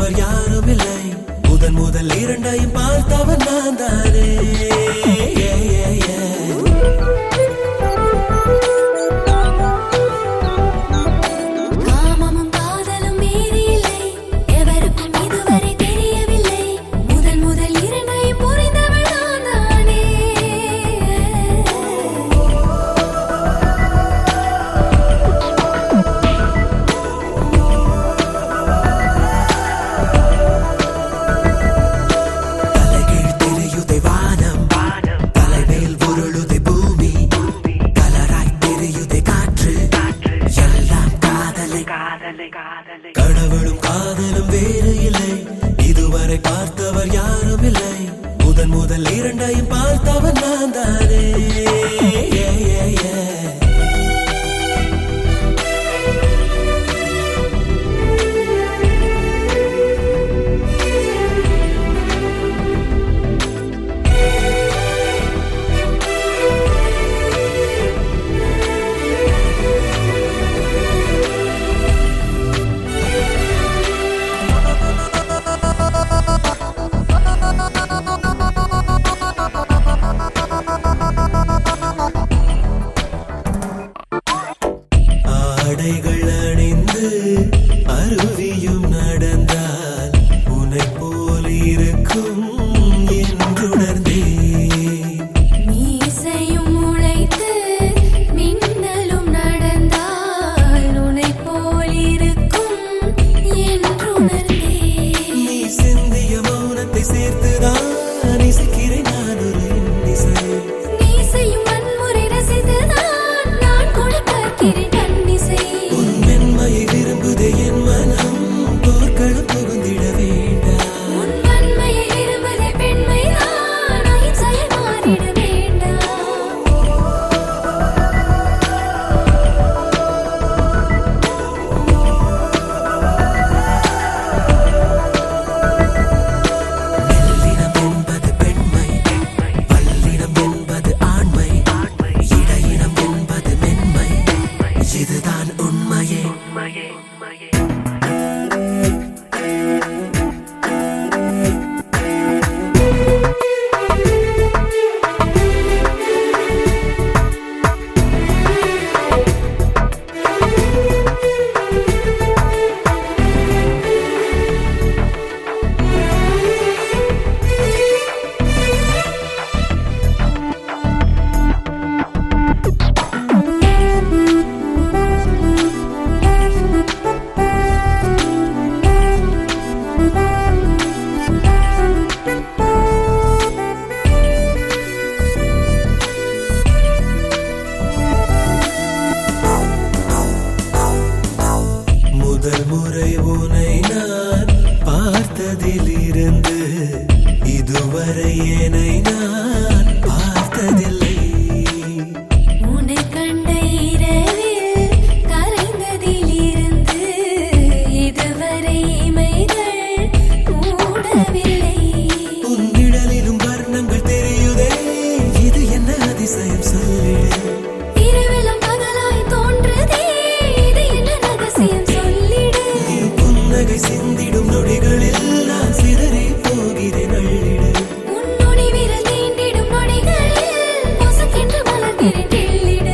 பார்த்தவர் யாரும் இல்லை முதன் முதல் இரண்டையும் பார்த்தவர் நான் தானே Yeah, yeah, yeah. காமமும் காதலும் மீறியில்லை எவருக்கும் இதுவரை தெரியவில்லை முதல் முதல் இரண்டையும் புரிந்தவள் நான் தானே தலைகீழ் தெரியுதை வானம் தலைமேல் உருளுதை பூமி கலராய் தெரியுதை காற்று எல்லாம் காதலை கடவுளும் காதலும் வேறு இல்லை இதுவரை பார்த்தவர் யாரும் இல்லை முதன் முதல் இரண்டையும் பார்த்தவர் நான் தானே Yeah, yeah, yeah. ஆடைகள் அணிந்து அருவியும் நடந்தால் உன்னை போல் இருக்கும் என்றுணர்ந்தேன் மீசையும் முளைத்து மின்னலும் நடந்தால் உனை போல் இருக்கும் என்றுணர்ந்தேன் நீ சிந்திய மௌனத்தை சேர்த்துதான் இசைக்கிறேன் நான் ஒரு இன்னிசை மீசையும் வன்முறை ரசித்துதான் நான் கொடுக்கிறேன் கண்ணிசை உன் மென்மையை விரும்புதே என் மனம் போர்க்களம் புகுந்திட வேண்டாம் உன் வன்மையை விரும்புதே பெண்மைதான் அகிம்சையை மாறிட வேண்டாம் மெல்லினம் என்பது பெண்மை பல்லினம் என்பது ஆண்மை இடையினம் என்பது மென்மை இதுதான் உண்மையே முதல் முறை உனை நான் பார்த்ததிலிருந்து இதுவரை என்னை நான் பார்த்ததில்லை உன்னை கண்ட இரவில் கரைந்ததிலிருந்து இதுவரை இமைகள் மூடவில்லை உன் நிழலிலும் வர்ணங்கள் தெரியுதே இது என்ன அதிசயம் சொல்லிடு இரவெல்லாம் பகலாய் தோன்றுதே இது என்ன ரகசியம் சொல்லிடு நீ புன்னகை சிந்திடும் நொடிகளில் நான் சிதறி போகிறேன் அள்ளிடு உன் நொடி விரல் தீண்டிடும் நொடிகளில் பொசுக்கென்று மலர்கிறேன் கிள்ளிடு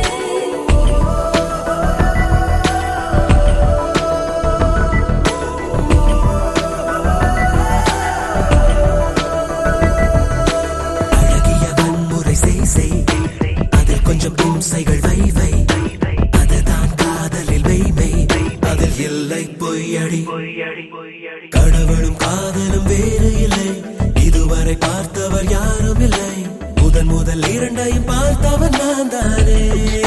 அழகிய வன்முறை செய் செய் அதில் கொஞ்சம் இம்சைகள் வை வை அதுதான் காதலில் மெய்மை அதில் இல்லை பொய்யடி கடவுளும் காதலும் வேறு இல்லை இதுவரை பார்த்தவர் யாரும் இல்லை முதன் முதல் இரண்டையும் பார்த்தவர் நான் தானே